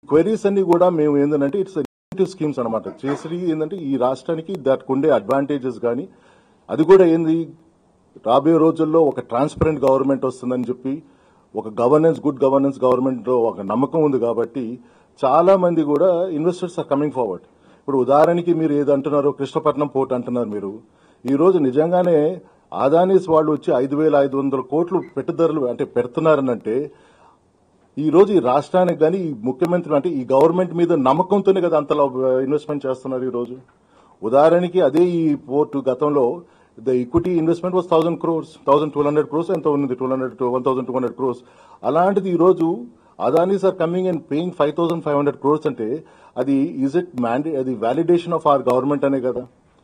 Queries అన్ని కూడా మేము ఏంటంటే ఇట్స్ ఇన్సెంటివ్ స్కీమ్స్ అనమాట చేసి ఏంటంటే ఈ రాష్ట్రానికి దానికి ఉండే అడ్వాంటేజెస్ కానీ అది కూడా ఏంది రాబోయే రోజుల్లో ఒక ట్రాన్స్పరెంట్ గవర్నమెంట్ వస్తుందని చెప్పి ఒక గవర్నెన్స్ గుడ్ గవర్నెన్స్ గవర్నమెంట్ ఒక నమ్మకం ఉంది కాబట్టి చాలా మంది కూడా ఇన్వెస్టర్స్ ఆర్ కమింగ్ ఫార్వర్డ్ ఇప్పుడు ఉదాహరణకి మీరు ఏది అంటున్నారో కృష్ణపట్నం పోర్ట్ అంటున్నారు మీరు ఈ రోజు నిజంగానే ఆదానీస్ వాళ్ళు వచ్చి ఐదు వేల ఐదు వందల కోట్లు పెట్టుదరులు అంటే పెడుతున్నారనంటే ఈ రోజు ఈ రాష్ట్రానికి కానీ ఈ ముఖ్యమంత్రి అంటే ఈ గవర్నమెంట్ మీద నమ్మకంతోనే కదా అంతలా ఇన్వెస్ట్మెంట్ చేస్తున్నారు ఈ రోజు ఉదాహరణకి అదే ఈ పోర్టు గతంలో the equity investment was thousand crores thousand two hundred crores ఎంత ఉంది two hundred one thousand two hundred crores అలాంటిది ఈ రోజు Adanis are coming and paying five thousand five hundred crores అంటే అది ఈజ్ ఇట్ మ్యాండే అది వ్యాలిడేషన్ ఆఫ్ అవర్ గవర్నమెంట్ అనే కదా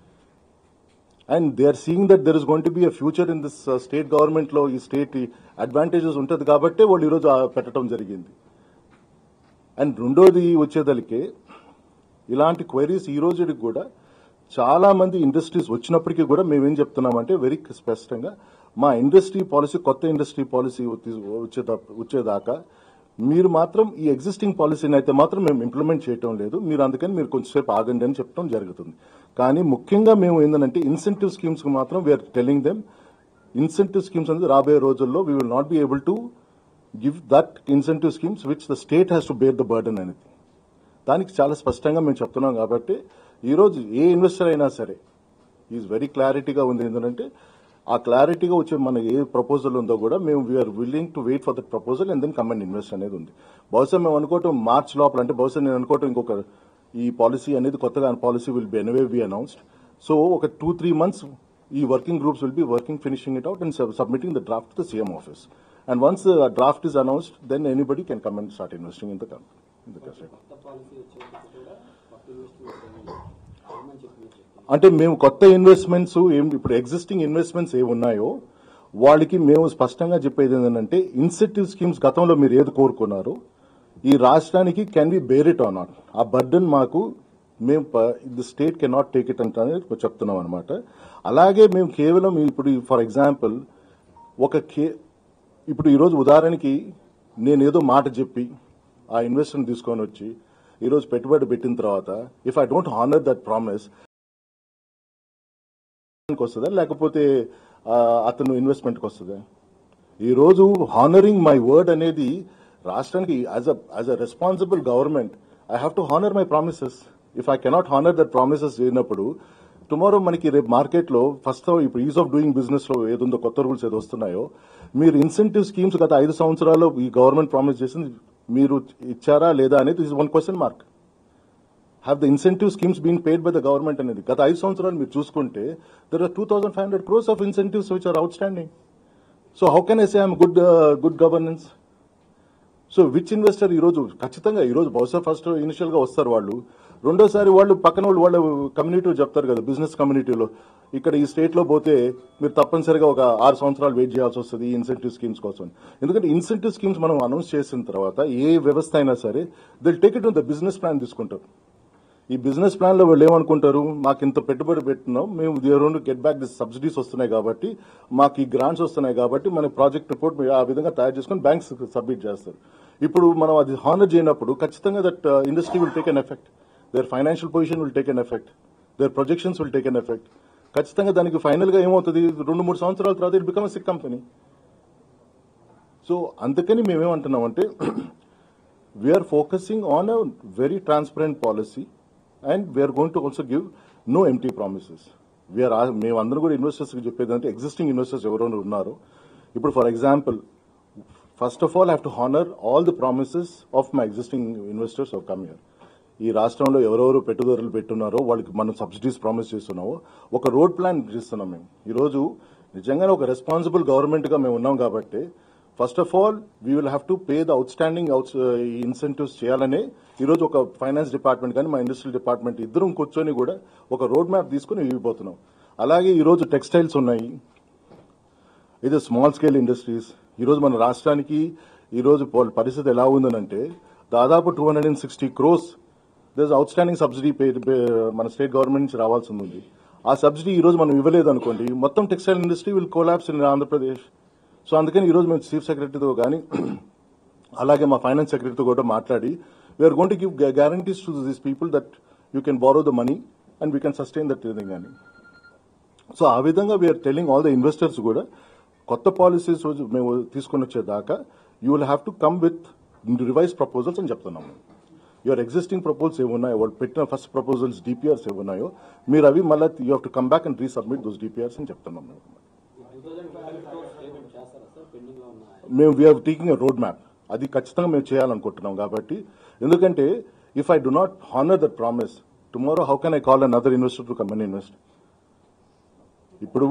and they are seeing that there is going to be a future in this state government లో ఈ స్టేట్ అడ్వాంటేజెస్ ఉంటుంది కాబట్టి వాళ్ళు ఈరోజు ఆ పెట్టడం జరిగింది అండ్ రెండోది వచ్చేదలికే ఇలాంటి క్వైరీస్ ఈ రోజుకి కూడా చాలా మంది ఇండస్ట్రీస్ వచ్చినప్పటికీ కూడా మేమేం చెప్తున్నామంటే వెరీ స్పష్టంగా మా ఇండస్ట్రీ పాలసీ కొత్త ఇండస్ట్రీ పాలసీ వచ్చేదా వచ్చేదాకా మీరు మాత్రం ఈ ఎగ్జిస్టింగ్ పాలసీని అయితే మాత్రం మేము ఇంప్లిమెంట్ చేయటం లేదు మీరు అందుకని మీరు కొంచెంసేపు ఆగండి అని చెప్పడం జరుగుతుంది కానీ ముఖ్యంగా మేము ఏంటంటే ఇన్సెంటివ్ స్కీమ్స్ మాత్రం we are telling them incentive schemes అనేది రాబోయే రోజుల్లో we will not be able to give that incentive schemes which the state has to bear the burden అనేది దానికి చాలా స్పష్టంగా మేము చెప్తున్నాం కాబట్టి ఈరోజు ఏ ఇన్వెస్టర్ అయినా సరే ఈజ్ వెరీ క్లారిటీగా ఉంది ఏంటంటే ఆ క్లారిటీగా వచ్చే మన ఏ ప్రపోజల్ ఉందో కూడా మేము we are willing to wait for that proposal and then come and invest అనేది ఉంది బహుశా మేము అనుకోవటం మార్చ్ లోపల అంటే బహుశా నేను అనుకోవటం ఇంకొక ఈ పాలసీ అనేది కొత్తగా policy will be anyway be announced so ఒక టూ త్రీ మంత్స్ ఈ working groups will be working finishing it out and submitting the draft to the CM office and once draft is announced then anybody can come and start investing in the company in the country కొత్త policy వచ్చేందుకు కూడా కొత్త investment ఏమని చెప్పి మీరు చెప్తున్నారు అంటే మేము కొత్త ఇన్వెస్ట్మెంట్స్ ఏం ఇప్పుడు ఎగ్జిస్టింగ్ ఇన్వెస్ట్మెంట్స్ ఏ ఉన్నాయో వాళ్ళకి మేము స్పష్టంగా చెప్పేది ఏంటంటే ఇన్సెంటివ్ స్కీమ్స్ గతంలో మీరు ఏది కోరుకున్నారో ఈ రాష్ట్రానికి can we bear it or not ఆ బర్డన్ మాకు మేము the state can not take it అంటే చెప్తున్నాం అనమాట అలాగే మేము కేవలం ఇప్పుడు ఫర్ ఎగ్జాంపుల్ ఒక కే ఇప్పుడు ఈరోజు ఉదాహరణకి నేను ఏదో మాట చెప్పి ఆ ఇన్వెస్టర్ని తీసుకొని వచ్చి ఈరోజు పెట్టుబడి పెట్టిన తర్వాత if I don't honour that promise వస్తుందా లేకపోతే ఆ, అతను ఇన్వెస్ట్మెంట్కి వస్తుందా ఈరోజు హానరింగ్ మై వర్డ్ అనేది రాష్ట్రానికి as a as a responsible government I have to honour my promises if I cannot honour that promises చేయనప్పుడు టుమారో మనకి రేపు మార్కెట్లో ఫస్ట్ ఇప్పుడు ఈజ్ ఆఫ్ డూయింగ్ బిజినెస్ లో ఏదుందో కొత్త రూల్స్ ఏదో వస్తున్నాయో మీరు ఇన్సెంటివ్ స్కీమ్స్ గత ఐదు సంవత్సరాల్లో ఈ గవర్నమెంట్ ప్రామిస్ చేసింది మీరు ఇచ్చారా లేదా అనేది is one question mark have the incentive schemes been paid by the government అనేది గత ఐదు సంవత్సరాలు మీరు చూసుకుంటే there are two thousand five hundred crores of incentives which are outstanding so how can I say I'm good good governance so which investor ఈ రోజు ఖచ్చితంగా ఈ రోజు బహుశా ఫస్ట్ ఇనిషియల్ గా వస్తారు వాళ్ళు రెండోసారి వాళ్ళు పక్కన వాళ్ళు వాళ్ళ కమ్యూనిటీ చెప్తారు కదా బిజినెస్ కమ్యూనిటీలో ఇక్కడ ఈ స్టేట్ లో పోతే మీరు తప్పనిసరిగా ఒక ఆరు సంవత్సరాలు వెయిట్ చేయాల్సి వస్తుంది ఈ ఇన్సెంటివ్ స్కీమ్స్ కోసం ఎందుకంటే ఇన్సెంటివ్ స్కీమ్స్ మనం అనౌన్స్ చేసిన తర్వాత ఏ వ్యవస్థ అయినా సరే they'll take it the business plan తీసుకుంటారు ఈ బిజినెస్ ప్లాన్ లో వాళ్ళు ఏమనుకుంటారు మాకు ఇంత పెట్టుబడి పెట్టినాం మేము దేవరం గెట్ బ్యాక్ దిస్ సబ్సిడీస్ వస్తున్నాయి కాబట్టి మాకు ఈ గ్రాంట్స్ వస్తున్నాయి కాబట్టి మన ప్రాజెక్ట్ రిపోర్ట్ ఆ విధంగా తయారు చేసుకుని బ్యాంక్స్ సబ్మిట్ చేస్తారు ఇప్పుడు మనం అది హానర్ చేయనప్పుడు ఖచ్చితంగా that industry will take an effect their financial position will take an effect their projections will take an effect ఖచ్చితంగా దానికి ఫైనల్ గా ఏమవుతుంది రెండు మూడు సంవత్సరాల తర్వాత it become sick company so అందుకని మేమేమంటున్నామంటే we are focusing on a very transparent policy and we are going to also give no empty promises we are మేమందరం కూడా ఇన్వెస్టర్స్కి చెప్పేది అంటే ఎగ్జిస్టింగ్ ఇన్వెస్టర్స్ ఎవరైనా ఉన్నారు ఇప్పుడు for example first of all have to honour all the promises of my existing investors of come year ఈ రాష్ట్రంలో ఎవరెవరు పెట్టుబడులు పెట్టున్నారో వాళ్ళకి మనం సబ్సిడీస్ ప్రామిస్ చేస్తున్నామో ఒక రోడ్ ప్లాన్ ఇస్తున్నాం మేము ఈరోజు నిజంగానే ఒక రెస్పాన్సిబుల్ గవర్నమెంట్గా మేము ఉన్నాం కాబట్టి first of all we will have to pay the outstanding out incentives చేయాలని ఈరోజు ఒక ఫైనాన్స్ డిపార్ట్మెంట్ కానీ మా ఇండస్ట్రియల్ డిపార్ట్మెంట్ ఇద్దరం కూర్చొని కూడా ఒక రోడ్ మ్యాప్ తీసుకుని ఇవ్వబోతున్నాం అలాగే ఈరోజు టెక్స్టైల్స్ ఉన్నాయి ఇది స్మాల్ స్కేల్ ఇండస్ట్రీస్ ఈరోజు మన రాష్ట్రానికి ఈరోజు పో- పరిస్థితి ఎలా ఉందనంటే దాదాపు two hundred and sixty crores this outstanding subsidy మన స్టేట్ గవర్నమెంట్ నుంచి రావాల్సి ఉంది ఆ సబ్సిడీ ఈ రోజు మనం ఇవ్వలేదు అనుకోండి మొత్తం textile industry will collapse in Andhra Pradesh so అందుకని ఈరోజు మేము చీఫ్ సెక్రటరీతో కానీ అలాగే మా ఫైనాన్స్ సెక్రటరీతో కూడా మాట్లాడి we are gonna give guarantees to this people that you can borrow the money and we can sustain that thing అని సో ఆ విధంగా we are telling all the investors కూడా కొత్త పాలసీస్ మేము తీసుకొని వచ్చేదాకా you will have to come with revise proposals అని చెప్తున్నాము యువర్ ఎగ్జిస్టింగ్ ప్రపోజల్స్ ఏమున్నాయో వాళ్ళు పెట్టిన ఫస్ట్ ప్రపోజల్స్ డిపిఆర్స్ ఏమున్నాయో మీరు అవి మళ్ళీ you have to come back and resubmit those DPRs అని చెప్తున్నాం మేము టూ థౌసండ్ ట్వెల్వ్ పేమెంట్ చేస్తారా సార్ పెండింగ్ లో ఉన్న మేము we are taking a road map అది ఖచ్చితంగా మేము చేయాలనుకుంటున్నాం కాబట్టి ఎందుకంటే if I do not honour that promise tomorrow how can I call an other investor to come and invest ఇప్పుడు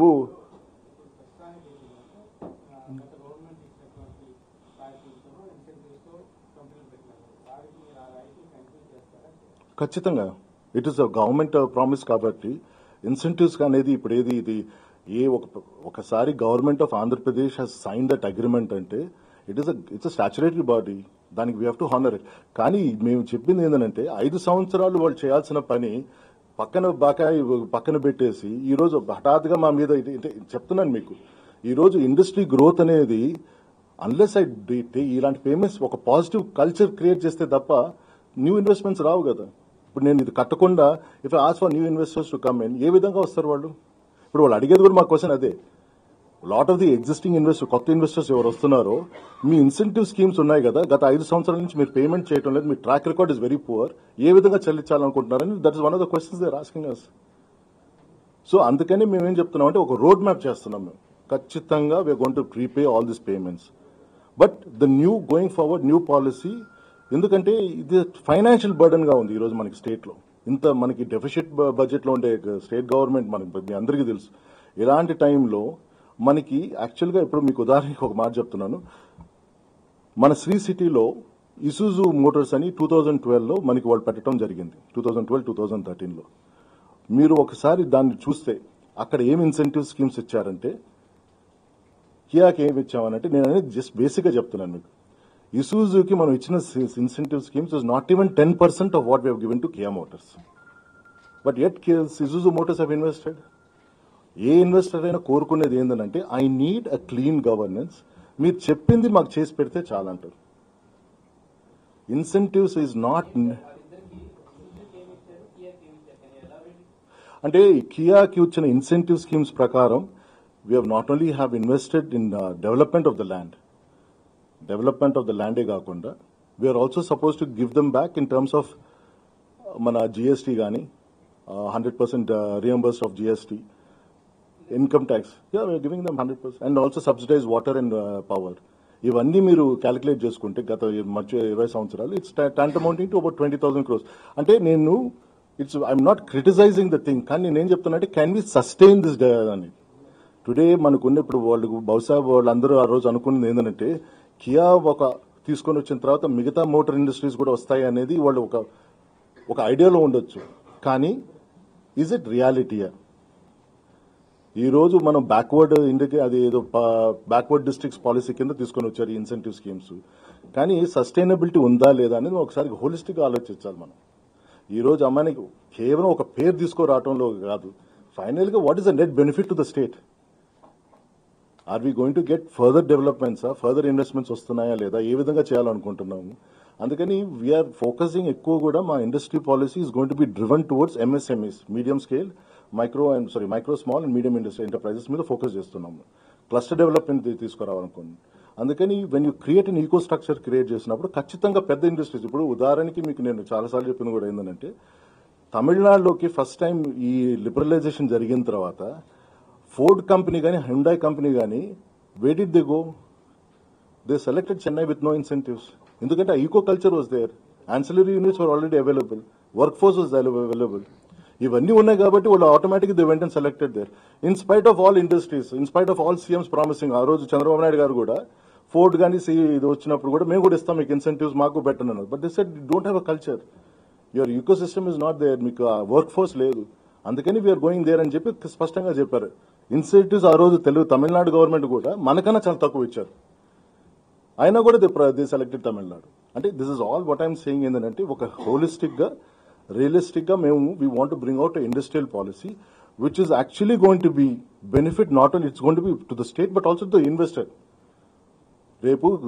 గత గవర్నమెంట్ ఇచ్చినటువంటి రాయితీలతో ఇన్సెంటివ్స్తో కంపెనీలు పెట్టినారు వారికి మీరు ఆ రాయితీ కంటిన్యూ చేస్తారా ఖచ్చితంగా it is a government promise కాబట్టి ఇన్సెంటివ్స్ అనేది ఇప్పుడు ఏది ఇది ఏ ఒక ఒకసారి government of Andhra Pradesh has sign that agreement అంటే it is it's a statutory body దానికి we have to honour it కానీ మేము చెప్పింది ఏంటంటే ఐదు సంవత్సరాలు వాళ్ళు చేయాల్సిన పని పక్కన బకాయి పక్కన పెట్టేసి ఈ రోజు హఠాత్తుగా మా మీద ఇది- ఇది చెప్తున్నాను మీకు ఈ రోజు ఇండస్ట్రీ గ్రోత్ అనేది అన్లెస్ ఐ ఇలాంటి పేమెంట్స్ ఒక పాజిటివ్ కల్చర్ క్రియేట్ చేస్తే తప్ప న్యూ ఇన్వెస్ట్మెంట్స్ రావు కదా ఇప్పుడు నేను ఇది కట్టకుండా if as for new investors to come in ఏ విధంగా వస్తారు వాళ్ళు ఇప్పుడు వాళ్ళు అడిగేది కూడా మా క్వశ్చన్ అదే lot of the existing investor కొత్త ఇన్వెస్టర్స్ ఎవరు వస్తున్నారో మీ ఇన్సెంటివ్ స్కీమ్స్ ఉన్నాయి కదా గత ఐదు సంవత్సరాల నుంచి మీరు పేమెంట్ చేయడం లేదు మీ track record is very poor ఏ విధంగా చెల్లించాలనుకుంటున్నారని that is one of the questions they're asking us so అందుకని మేము ఏం చెప్తున్నాం అంటే ఒక రోడ్ మ్యాప్ చేస్తున్నాం మేము ఖచ్చితంగా we are gonna prepay all this payments but the new going forward new policy ఎందుకంటే ఇది ఫైనాన్షియల్ బర్డన్ గా ఉంది ఈ రోజు మనకి స్టేట్ లో ఇంత మనకి డెఫిషిట్ బడ్జెట్ లో ఉండే స్టేట్ గవర్నమెంట్ మనకి మీ అందరికీ తెలుసు ఇలాంటి టైంలో మనకి యాక్చువల్ గా ఇప్పుడు మీకు ఉదాహరణకి ఒక మాట చెప్తున్నాను మన శ్రీ సిటీలో ఇసుజు మోటార్స్ అని టూ థౌజండ్ ట్వెల్వ్లో మనకి వాళ్ళు పెట్టడం జరిగింది two thousand twelve two thousand థర్టీన్లో మీరు ఒకసారి దాన్ని చూస్తే అక్కడ ఏం ఇన్సెంటివ్ స్కీమ్స్ ఇచ్చారంటే కియాకి ఏమి ఇచ్చామనంటే నేను అనేది జస్ట్ బేసిక్గా చెప్తున్నాను మీకు ఇసూజుకి మనం ఇచ్చిన incentive schemes is not even ten percent of what we given to Kia Motors but at Isuzu Motors have invested ఏ ఇన్వెస్టర్ అయినా కోరుకునేది ఏంటంటే I need a clean governance మీరు చెప్పింది మాకు చేసి పెడితే చాలంటారు ఇన్సెంటివ్స్ ఈజ్ నాట్ అంటే కియాకి వచ్చిన ఇన్సెంటివ్ స్కీమ్స్ ప్రకారం we have not only have invested in development of the land development of the ల్యాండే కాకుండా we are also suppose to give them back in terms of మన జిఎస్టీ కానీ hundred percent reimburse of GST income tax giving them hundred percent and also subsidise water and power ఇవన్నీ మీరు calculate చేసుకుంటే గత మధ్య ఇరవై సంవత్సరాలు it's tent amounting to about twenty thousand crores అంటే నేను it's I'm not criticising the thing కానీ నేనేం చెప్తున్నా క్యాన్ వి సస్టైన్ దిస్ అని టుడే మనకున్న ఇప్పుడు వాళ్ళు బహుశా వాళ్ళందరూ ఆ రోజు అనుకున్నది ఏంటంటే కియా ఒక తీసుకొని వచ్చిన తర్వాత మిగతా మోటార్ ఇండస్ట్రీస్ కూడా వస్తాయి అనేది వాళ్ళు ఒక ఒక ఐడియాలో ఉండొచ్చు కానీ ఈజ్ ఇట్ రియాలిటీయా ఈ రోజు మనం బ్యాక్వర్డ్ ఇండికి అది ఏదో బ్యాక్వర్డ్ డిస్ట్రిక్ట్స్ పాలసీ కింద తీసుకొని వచ్చారు ఈ ఇన్సెంటివ్ స్కీమ్స్ కానీ సస్టైనబిలిటీ ఉందా లేదా అనేది ఒకసారి హోలిస్టిక్ ఆలోచించాలి మనం ఈ రోజు అమ్మాయికి కేవలం ఒక పేరు తీసుకురావటంలో కాదు ఫైనల్ గా what is the net benefit to the state are we going to get further developments further investments వస్తున్నాయా లేదా ఏ విధంగా చేయాలనుకుంటున్నాము అందుకని వీఆర్ ఫోకసింగ్ ఎక్కువ కూడా మా industry policy is going to be driven towards MSMEs medium scale micro and sorry micro small and medium industry enterprises మీద focus చేస్తున్నాము క్లస్టర్ డెవలప్మెంట్ తీసుకురావాలనుకోండి అందుకని when you create an eco structure create చేసినప్పుడు ఖచ్చితంగా పెద్ద ఇండస్ట్రీస్ ఇప్పుడు ఉదాహరణకి మీకు నేను చాలాసార్లు చెప్పింది కూడా ఏంటంటే తమిళనాడులోకి ఫస్ట్ టైం ఈ లిబరలైజేషన్ జరిగిన తర్వాత ఫోర్డ్ కంపెనీ కానీ హుండాయ్ కంపెనీ కానీ way did they go they selected Chennai with no incentives ఎందుకంటే eco culture was there ancillary units were already available work force was available ఇవన్నీ ఉన్నాయి కాబట్టి వాళ్ళు automatic they went selected there in spite of all industries in spite of all CMs promising ఆ రోజు చంద్రబాబు నాయుడు గారు కూడా Ford కానీ సి ఇది వచ్చినప్పుడు కూడా మేము కూడా ఇస్తాం మీకు ఇన్సెంటివ్స్ మాకు పెట్టండి అన్నారు but this set don't have a culture your eco system is not there మీకు వర్క్ ఫోర్స్ లేదు అందుకని వీఆర్ గోయింగ్ దేర్ అని చెప్పి స్పష్టంగా చెప్పారు ఇన్సెంటివ్స్ ఆ రోజు తెలుగు తమిళనాడు గవర్నమెంట్ కూడా మనకన్నా చాలా తక్కువ ఇచ్చారు అయినా కూడా ది ది సెలెక్టెడ్ తమిళనాడు అంటే this is all what I'm saying ఏంటంటే ఒక హోలిస్టిక్ గా రియలిస్టిక్ గా మేము we want bring out industrial policy which is actually going to be benefit not only it's going to be to the state but also the investor రేపు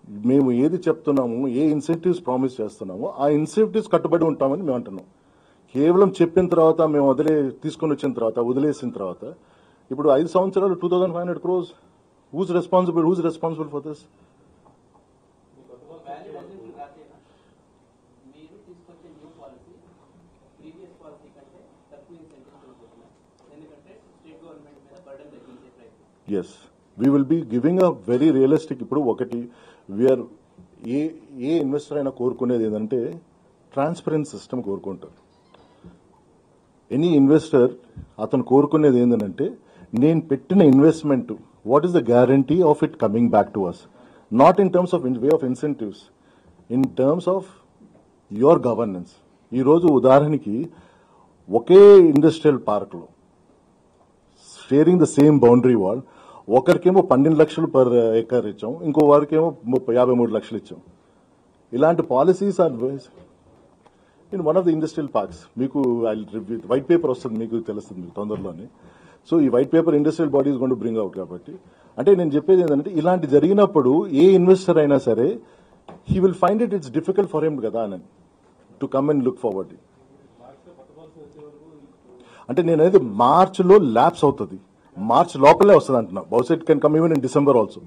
మేము ఏది చెప్తున్నాము ఏ incentives promise చేస్తున్నామో ఆ ఇన్సెంటివ్స్ కట్టుబడి ఉంటామని మేము అంటున్నాం కేవలం చెప్పిన తర్వాత మేము వదిలే తీసుకొని వచ్చిన తర్వాత వదిలేసిన తర్వాత ఇప్పుడు ఐదు సంవత్సరాలు two thousand five hundred crores whose responsible whose responsible for this valid assembly రాసేనా మీరు తీసుకొచ్చే న్యూ పాలసీ ప్రీవియస్ పాలసీ కంటే తక్కువ ఇన్సెంటివ్స్ అనుకుంటున్నారు ఎందుకంటే స్టేట్ గవర్నమెంట్ మీద బర్డన్ తగ్గించే ప్రయత్నం yes we will be giving a very realistic ఇప్పుడు ఒకటి వీఆర్ ఏ ఏ ఇన్వెస్టర్ అయినా కోరుకునేది ఏంటంటే ట్రాన్స్పరెంట్ సిస్టమ్ కోరుకుంటారు ఎనీ ఇన్వెస్టర్ అతను కోరుకునేది ఏంటంటే నేను పెట్టిన investment what is the guarantee of it coming back to us not in terms of way of incentives in terms of your governance ఈరోజు ఉదాహరణకి ఒకే ఇండస్ట్రియల్ పార్క్లో sharing the same boundary wall ఒకరికేమో పన్నెండు లక్షలు పర్ ఎకర్ ఇచ్చాం ఇంకో వారికేమో ముప్పై యాభై మూడు లక్షలు ఇచ్చాం ఇలాంటి policies are in one of the industrial parks మీకు వైట్ పేపర్ వస్తుంది మీకు తెలుస్తుంది మీకు తొందరలోనే సో ఈ వైట్ పేపర్ ఇండస్ట్రియల్ బాడీస్ కొండు బ్రింగ్ అవుట్ కాబట్టి అంటే నేను చెప్పేది ఏంటంటే ఇలాంటి జరిగినప్పుడు ఏ ఇన్వెస్టర్ అయినా సరే he will find it it's difficult for him కదా అని to come and look forward అంటే నేను అనేది మార్చ్లో ల్యాప్స్ అవుతుంది మార్చ్ లోపలే వస్తుంది అంటున్నా బహుశా it can come even in December also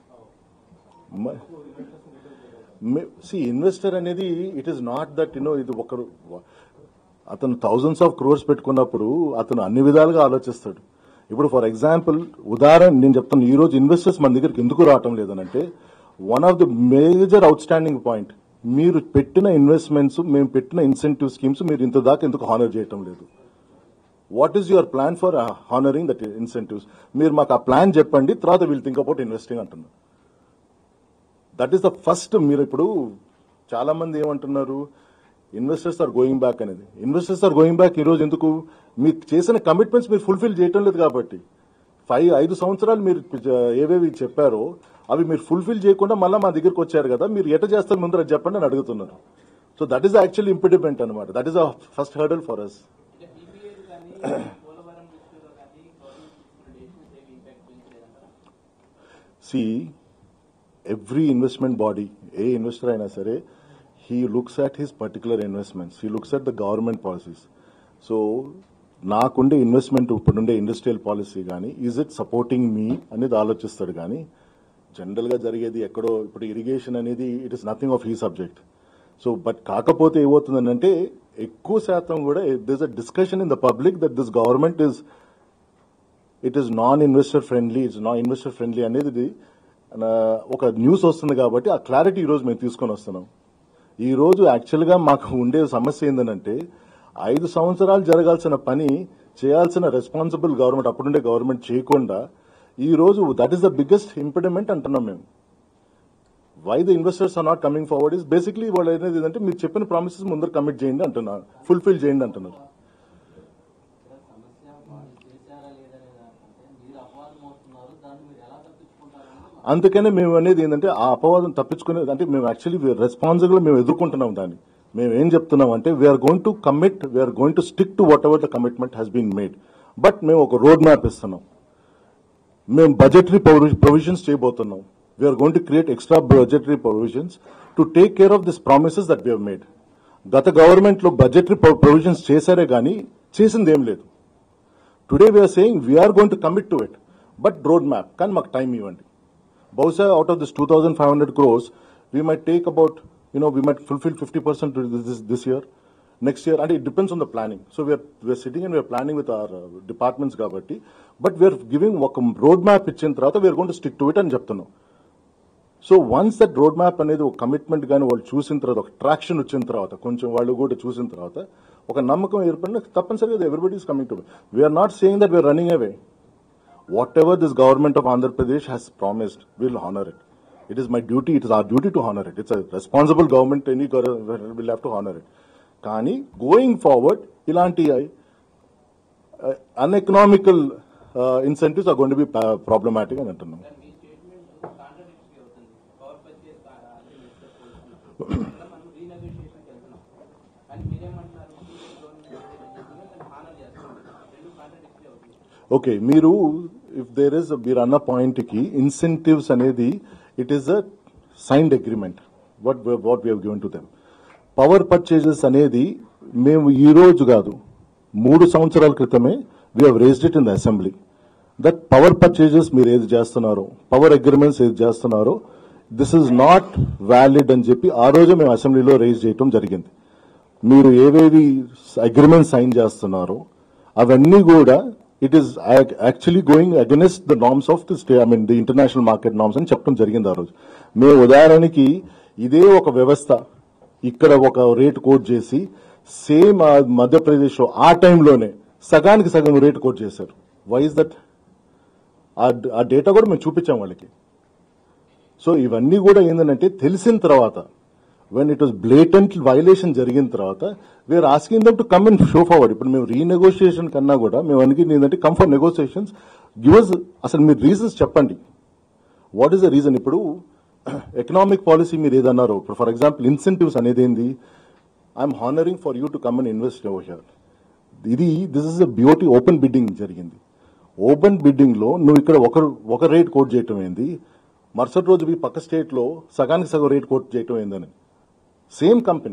see investor అనేది it is not that you know ఇది ఒకరు అతను థౌజండ్స్ ఆఫ్ క్రోర్స్ పెట్టుకున్నప్పుడు అతను అన్ని విధాలుగా ఆలోచిస్తాడు ఇప్పుడు ఫర్ ఎగ్జాంపుల్ ఉదాహరణ నేను చెప్తాను ఈ రోజు ఇన్వెస్టర్స్ మన దగ్గరికి ఎందుకు రావటం లేదనంటే one of the major outstanding point మీరు పెట్టిన ఇన్వెస్ట్మెంట్స్ మేము పెట్టిన ఇన్సెంటివ్ స్కీమ్స్ మీరు ఇంత దాకా ఎందుకు హానర్ చేయటం లేదు what is your plan for honouring that incentives మీరు మాకు ఆ ప్లాన్ చెప్పండి తర్వాత విల్ థింక్ అబౌట్ ఇన్వెస్టింగ్ అంటున్నారు దట్ ఈస్ ద ఫస్ట్ మీరు ఇప్పుడు చాలా మంది ఏమంటున్నారు ఇన్వెస్టర్స్ ఆర్ గోయింగ్ బ్యాక్ అనేది ఇన్వెస్టర్స్ ఆర్ గోయింగ్ బ్యాక్ ఈ రోజు ఎందుకు మీకు చేసిన కమిట్మెంట్స్ మీరు ఫుల్ఫిల్ చేయటం లేదు కాబట్టి ఫైవ్ ఐదు సంవత్సరాలు మీరు ఏవేవి చెప్పారో అవి మీరు ఫుల్ఫిల్ చేయకుండా మళ్ళీ మా దగ్గరికి వచ్చారు కదా మీరు ఎట చేస్తారు ముందర చెప్పండి అని అడుగుతున్నారు so that is actually impediment అనమాట that is the first hurdle for us అంటే టీపీఏలు కానీ పోలవరం దృష్టిలో కానీ గవర్నమెంట్ తీసుకున్న డెసిషన్స్ ఏమి ఇంపాక్ట్ చూపించలేదంటారా సి ఎవ్రీ ఇన్వెస్ట్మెంట్ బాడీ ఏ ఇన్వెస్టర్ అయినా సరే he looks at his particular investments he looks at the government policies so నాకుండే ఇన్వెస్ట్మెంట్ ఇప్పుడుండే ఇండస్ట్రియల్ పాలసీ కానీ ఈజ్ ఇట్ సపోర్టింగ్ మీ అనేది ఆలోచిస్తాడు కానీ జనరల్గా జరిగేది ఎక్కడో ఇప్పుడు ఇరిగేషన్ అనేది it is nothing of he subject so but కాకపోతే ఏమవుతుందంటే ఎక్కువ శాతం కూడా this uh discussion in the public that this government is it is non investor friendly it's non investor friendly అనేది ఆ, ఒక న్యూస్ వస్తుంది కాబట్టి ఆ క్లారిటీ ఈరోజు మేము తీసుకొని వస్తున్నాం ఈ రోజు యాక్చువల్గా మాకు ఉండే సమస్య ఏంటంటే ఐదు సంవత్సరాలు జరగాల్సిన పని చేయాల్సిన రెస్పాన్సిబుల్ గవర్నమెంట్ అప్పుడుండే గవర్నమెంట్ చేయకుండా ఈ రోజు that is the biggest impediment అంటున్నాం మేము why the investors are not coming forward is basically వాళ్ళు అనేది ఏంటంటే మీరు చెప్పిన ప్రామిసెస్ ముందర కమిట్ చేయండి అంటున్నారు ఫుల్ఫిల్ చేయండి అంటున్నారు ఇక్కడ సమస్య వాళ్ళు చేశారా లేదనే దానికంటే మీరు అపవాదం అవుతున్నారు దాన్ని మీరు ఎలా తప్పించుకుంటారనేది మా- అందుకనే మేము అనేది ఏంటంటే ఆ అపవాదం తప్పించుకునేది అంటే మేము యాక్చువల్లీ రెస్పాన్సిబుల్ మేము ఎదుర్కొంటున్నాం దాన్ని మేము ఏం చెప్తున్నాం అంటే we're going to commit we're going to stick to whatever the commitment has been made but మేము ఒక రోడ్ మ్యాప్ ఇస్తున్నాం మేము బడ్జెటరీ ప్రొవిజన్స్ చేయబోతున్నాం we're going to create extra budgetary provisions to take care of this promises that we made గత government లో budgetary provisions చేశారే కానీ చేసింది ఏం లేదు today we're saying we're going to commit to it but road map కానీ మాకు time ఇవ్వండి బహుశా out of this two thousand five hundred crores we might take about you know we might fulfil fifty percent this this year next year అంటే it depends on the planning so we're we're sitting and we're planning with our departments కాబట్టి but we're giving ఒక road map ఇచ్చిన తర్వాత we're gonna stick to it అని చెప్తున్నాం so once that road map అనేది ఒక commitment కానీ వాళ్ళు చూసిన తర్వాత ఒక ట్రాక్షన్ వచ్చిన తర్వాత కొంచెం వాళ్ళు కూడా చూసిన తర్వాత ఒక నమ్మకం ఏర్పడిన తప్పనిసరిగా everybody is coming to we're not saying that we're running away whatever this government of Andhra Pradesh has promised will honour it it is my duty it is our duty to honour it it's responsible government any will have to honour it కానీ going forward ఇలాంటి uneconomical incentives are gonna be problematic అని అంటున్నాం sir మీ statement contradictory అవుతుంది power purchase మనం రీనెగోషియేషన్కి వెళ్తున్నాం కానీ మీరేమంటున్నారు గవర్నమెంట్ హానర్ చేస్తుంది రెండు కాంట్రడిక్టరీ అవుతుంది ఓకే మీరు ఇఫ్ దేర్ ఇస్ మీరు అన్న పాయింట్ కి ఇన్సెంటివ్స్ అనేది it is a signed agreement. What we- what we have given to them. Power purchases అనేది మేము ఈ రోజు కాదు మూడు సంవత్సరాల క్రితమే we have raised it in the assembly that power purchases మీరు ఏది చేస్తున్నారో పవర్ అగ్రిమెంట్స్ ఏది చేస్తున్నారో దిస్ ఇస్ నాట్ వ్యాలిడ్ అని చెప్పి ఆ రోజే మేము అసెంబ్లీలో రేజ్ చేయటం జరిగింది మీరు ఏవేవి అగ్రిమెంట్ సైన్ చేస్తున్నారో అవన్నీ కూడా it is actually going against the norms of the state I mean the international market norms అని చెప్పడం జరిగింది ఆ రోజు మేము ఉదాహరణకి ఇదే ఒక వ్యవస్థ ఇక్కడ ఒక రేట్ కోట్ చేసి సేమ్ మధ్యప్రదేశ్ ఆ టైంలోనే సగానికి సగం రేట్ కోట్ చేశారు వై ఇస్ దట్ ఆ డేటా కూడా మేము చూపించాం వాళ్ళకి సో ఇవన్నీ కూడా ఏంటంటే తెలిసిన తర్వాత when it was blatant violation జరిగిన తర్వాత we're asking them to come and show forward ఇప్పుడు మేము రీనెగోషియేషన్ కన్నా కూడా మేము అనుకుంది ఏంటంటే కమ్ ఫర్ నెగోషియేషన్స్ గివస్ అసలు మీరు రీజన్స్ చెప్పండి వాట్ ఈస్ ద రీజన్ ఇప్పుడు ఎకనామిక్ పాలసీ మీరు ఏదన్నారో ఇప్పుడు ఫర్ ఎగ్జాంపుల్ ఇన్సెంటివ్స్ అనేది ఏంది I'm honouring for you to come and invest over here ఇది this is a beauty open bidding జరిగింది ఓపెన్ బిడ్డింగ్ లో నువ్వు ఇక్కడ ఒక ఒక రేట్ కోట్ చేయటం ఏంది మరుసటి రోజు మీ పక్క స్టేట్ లో సగానికి సగం రేట్ కోట్ చేయటం ఏందని సేమ్ కంపెనీ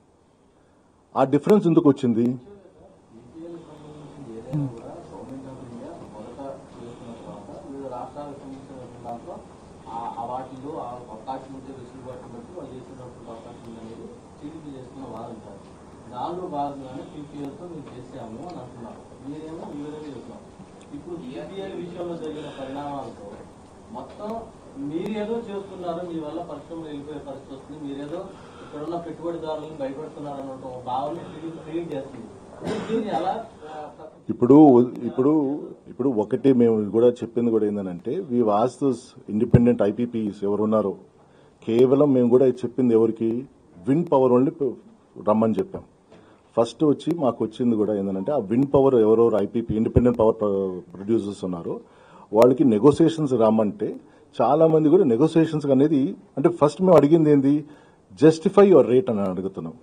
ఆ డిఫరెన్స్ ఎందుకు వచ్చింది ఈపీఎల్ సంబంధించిన ఏదైనా కూడా గవర్నమెంట్ ఆఫ్ ఇండియా మొదట చేస్తున్న తర్వాత వివిధ రాష్ట్రాలకు సంబంధించిన దాంట్లో ఆ- ఆ వాటిలో ఆ అవకాశం ఉంటే వెసులుబాటు బట్టి వాళ్ళు చేసినటువంటి అవకాశం ఉంది అనేది టీడీపీ చేస్తున్న వారంటారు దానిలో భాగంగానే పీపీఎల్తో మేము చేసాము అని అంటున్నారు మీరేమో ఈ విధంగా చెప్తున్నారు ఇప్పుడు ఈపీఎల్ విషయంలో జరిగిన పరిణామాలతో మొత్తం మీరేదో చేస్తున్నారు మీ వల్ల పరిశ్రమలు వెళ్ళిపోయే పరిస్థితి వస్తుంది మీరేదో ఇక్కడున్న పెట్టుబడిదారులను భయపెడుతున్నారు అన్న ఒక భావన క్రియేట్ చేస్తుంది దీన్ని ఎలా ఆ, తప్ప- ఇప్పుడు ఇప్పుడు ఇప్పుడు ఒకటి మేము కూడా చెప్పింది కూడా ఏంటంటే we was this independent IPPs ఎవరు ఉన్నారో కేవలం మేము కూడా చెప్పింది ఎవరికి విండ్ పవర్ ఓన్లీ రమ్మని చెప్పాం ఫస్ట్ వచ్చి మాకు వచ్చింది కూడా ఏంటంటే ఆ విండ్ పవర్ ఎవరెవరు ఐపీపీ ఇండిపెండెంట్ పవర్ ప్రొడ్యూసర్స్ ఉన్నారో వాళ్ళకి నెగోసియేషన్స్ రమ్మంటే చాలా మంది కూడా నెగోసియేషన్స్ అనేది అంటే ఫస్ట్ మేము అడిగింది ఏంది జస్టిఫై యువర్ రేట్ అని అడుగుతున్నాం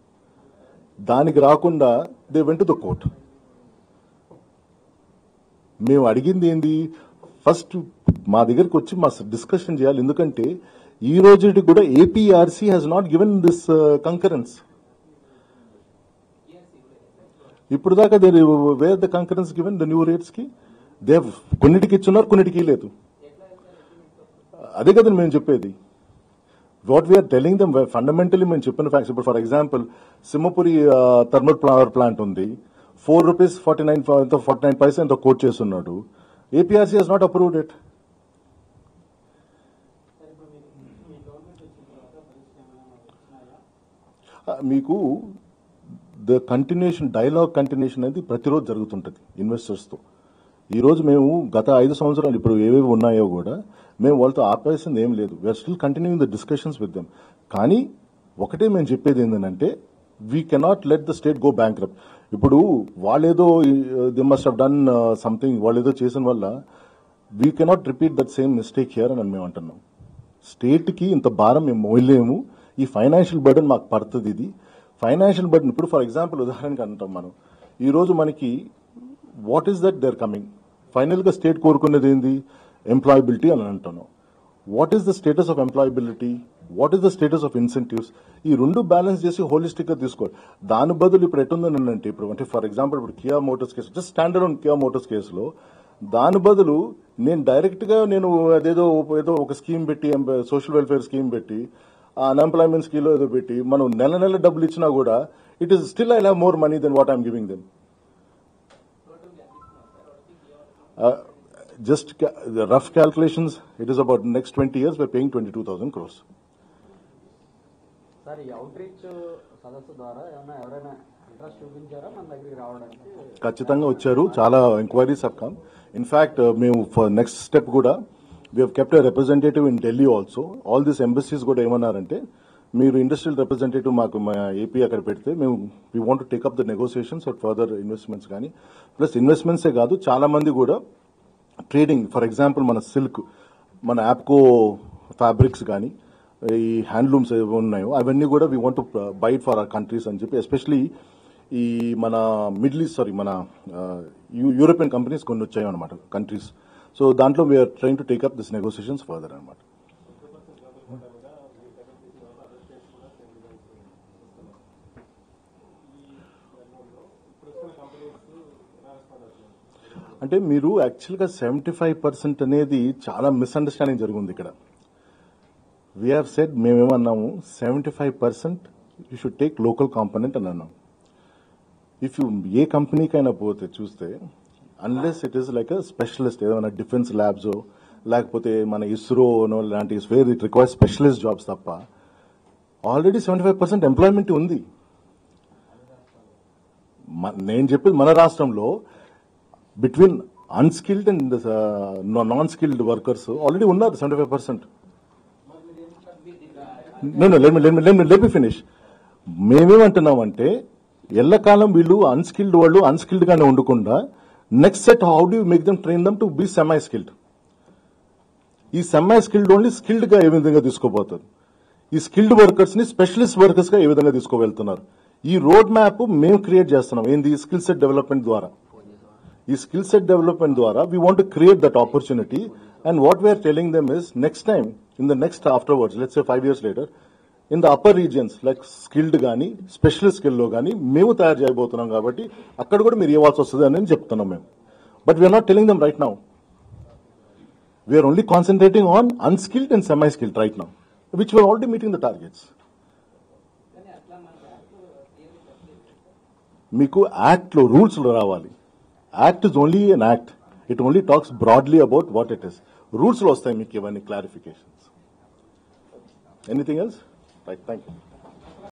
దానికి రాకుండా దే వెంట ద కోర్ట్ మేము అడిగింది ఏంది ఫస్ట్ మా దగ్గరకు వచ్చి మా డిస్కషన్ చేయాలి ఎందుకంటే ఈ రోజుకి కూడా APRC has not given this concurrence ఇప్పుడు దాకా they were the concurrence given the new rates కి దే కొన్నిటికి ఇచ్చున్నారు కొన్నిటికి లేదు అదే కదా మేము చెప్పేది what we're telling them fundamentally మేము చెప్పిన ఫ్యాక్ట్స్ ఇప్పుడు for example Simhapuri thermal power plant ఉంది four rupees forty nine forty nine paisa ఎంతో కోట్ చేస్తున్నాడు APRC has not approved it sir ఇప్పుడు మీకు మీ గవర్నమెంట్ వచ్చిన తర్వాత పరిస్థితి ఏమైనా మాకు వచ్చినాయా మీకు ద కంటిన్యూషన్ డైలాగ్ కంటిన్యూషన్ అనేది ప్రతిరోజు జరుగుతుంటుంది ఇన్వెస్టర్స్తో ఈ రోజు మేము గత ఐదు సంవత్సరాలు ఇప్పుడు ఏవేవి ఉన్నాయో కూడా మేము వాళ్ళతో ఆపేసింది ఏం లేదు we're still continuing the discussions with them కానీ ఒకటే మేము చెప్పేది ఏంటంటే we cannot let the state go bank ఇప్పుడు వాళ్ళేదో they must have done something వాళ్ళేదో చేసిన వల్ల we cannot repeat that same mistake here అని మేము అంటున్నాం స్టేట్ కి ఇంత భారం మేము మోయలేము ఈ ఫైనాన్షియల్ బర్డన్ మాకు పడుతుంది ఇది ఫైనాన్షియల్ బర్డన్ ఇప్పుడు ఫర్ ఎగ్జాంపుల్ ఉదాహరణకి అంటాం మనం ఈ రోజు మనకి what is that there coming final గా స్టేట్ కోరుకునేది ఏంది ఎంప్లాయబిలిటీ అని అంటున్నాం what is the status of employability what is the status of incentives ఈ రెండు బ్యాలెన్స్ చేసి హోలిస్టిక్ గా తీసుకోవాలి దాని బదులు ఇప్పుడు ఎట్టుందని అంటే ఇప్పుడు అంటే ఫర్ ఎగ్జాంపుల్ ఇప్పుడు Kia Motors case just standard on Kia Motors కేసులో దాని బదులు నేను డైరెక్ట్ గా నేను అదేదో ఏదో ఒక స్కీమ్ పెట్టి సోషల్ వెల్ఫేర్ స్కీమ్ పెట్టి ఆ అన్ఎంప్లాయ్మెంట్ స్కీమ్ ఏదో పెట్టి మనం నెల నెల డబ్బులు ఇచ్చినా కూడా it is still I have more money than what I'm giving them just ca- the rough calculations, it is about next 20 years, we're paying 22,000 crores. Sir ఈ అవుట్ రీచ్ సదస్సు ద్వారా ఏమైనా ఎవరైనా ఇంట్రెస్ట్ చూపించారా మన దగ్గరికి రావడానికి ఖచ్చితంగా వచ్చారు చాలా ఎంక్వైరీస్ have come ఇన్ఫాక్ట్ మేము ఫర్ నెక్స్ట్ స్టెప్ కూడా we have kept representative in Delhi also all this embassies కూడా ఏమన్నారంటే మీరు ఇండస్ట్రియల్ రిప్రజెంటేటివ్ మాకు మా ఏపీ అక్కడ పెడితే మేము we want take up the negotiations or further investments కానీ ప్లస్ ఇన్వెస్ట్మెంట్సే కాదు చాలా మంది కూడా ట్రేడింగ్ ఫర్ ఎగ్జాంపుల్ మన సిల్క్ మన యాప్కో ఫ్యాబ్రిక్స్ కానీ ఈ హ్యాండ్లూమ్స్ ఏవి ఉన్నాయో అవన్నీ కూడా we want bite for our countries అని చెప్పి ఎస్పెషలీ ఈ మన మిడిల్ ఈస్ట్ సారీ మన యూరోపియన్ కంపెనీస్ కొన్ని వచ్చాయి అనమాట కంట్రీస్ సో దాంట్లో we're trying to take up this negotiations further అనమాట సూపర్ గ్లోబల్ హోటల్గా అంటే మీరు యాక్చువల్గా సెవెంటీ ఫైవ్ పర్సెంట్ అనేది చాలా మిస్అండర్స్టాండింగ్ జరిగింది ఇక్కడ వీ హ్యావ్ సెడ్ మేమేమన్నాము seventy five percent you should take local component అని అన్నాం ఇఫ్ యూ ఏ కంపెనీకైనా పోతే చూస్తే unless it is like specialist ఏదైనా డిఫెన్స్ ల్యాబ్స్ లేకపోతే మన ఇస్రోనో లాంటి where it require specialist jobs తప్ప already seventy five percent employment ఉంది మ- నేను చెప్పేది మన రాష్ట్రంలో between unskilled and non skilled workers already ఉన్నారు సెవెంటీ ఫైవ్ పర్సెంట్ నేను లెట్ మీ ఫినిష్ మేమేమంటున్నామంటే ఎల్లకాలం వీళ్ళు అన్స్కిల్డ్ వాళ్ళు అన్స్కిల్డ్ గానే ఉండకుండా next set how do make them train them to be semi skilled ఈ సెమై స్కిల్డ్ ఓన్లీ స్కిల్డ్ గా ఏ విధంగా తీసుకోబోతారు ఈ స్కిల్డ్ వర్కర్స్ ని స్పెషలిస్ట్ వర్కర్స్ గా ఏ విధంగా తీసుకోవెళ్తున్నారు ఈ రోడ్ మ్యాప్ మేము క్రియేట్ చేస్తున్నాం ఏంది స్కిల్ సెట్ డెవలప్మెంట్ ద్వారా ఈ స్కిల్ సెట్ డెవలప్మెంట్ ద్వారా we want create that opportunity and what we're telling them is next time in the next afterwards let's five years later in the upper regions like skilled కానీ specialist స్కిల్లో కానీ మేము తయారు చేయబోతున్నాం కాబట్టి అక్కడ కూడా మీరు ఇవ్వాల్సి వస్తుంది అని చెప్తున్నాం మేము but we're not telling them right now we're only concentrating on unskilled and semi skilled right now which we're already meeting the targets కానీ అట్లా మనకు యాక్ట్ క్లియర్లీ చెప్పలేదు మీకు యాక్ట్ లో రూల్స్ లో రావాలి act is only an act it only talks broadly about what it is rules లో వస్తాయి మీకు ఇవన్నీ clarifications anything else right thank you